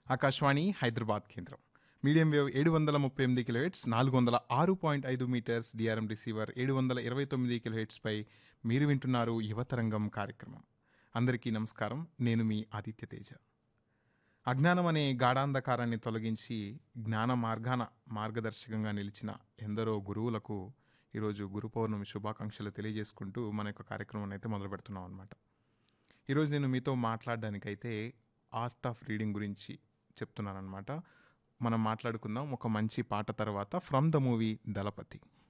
ఆకాశవాణి హైదరాబాద్ కేంద్రం medium wave ఏడు వందల ముప్పై ఎనిమిది కిలోహెట్స్ నాలుగు వందల ఆరు పాయింట్ ఐదు మీటర్స్ డిఆర్ఎం రిసీవర్ ఏడు వందల ఇరవై తొమ్మిది కిలోహెట్స్పై మీరు వింటున్నారు యువతరంగం కార్యక్రమం అందరికీ నమస్కారం నేను మీ ఆదిత్య తేజ అజ్ఞానం అనే గాఢాంధకారాన్ని తొలగించి జ్ఞాన మార్గాన మార్గదర్శకంగా నిలిచిన ఎందరో గురువులకు ఈరోజు గురు పౌర్ణమి శుభాకాంక్షలు తెలియజేసుకుంటూ మన యొక్క కార్యక్రమాన్ని అయితే మొదలు పెడుతున్నాం అనమాట ఈరోజు నేను మీతో మాట్లాడడానికైతే ఆర్ట్ ఆఫ్ రీడింగ్ గురించి చెప్తున్నాను అనమాట మనం మాట్లాడుకుందాం ఒక మంచి పాట తర్వాత ఫ్రమ్ ద మూవీ దళపతి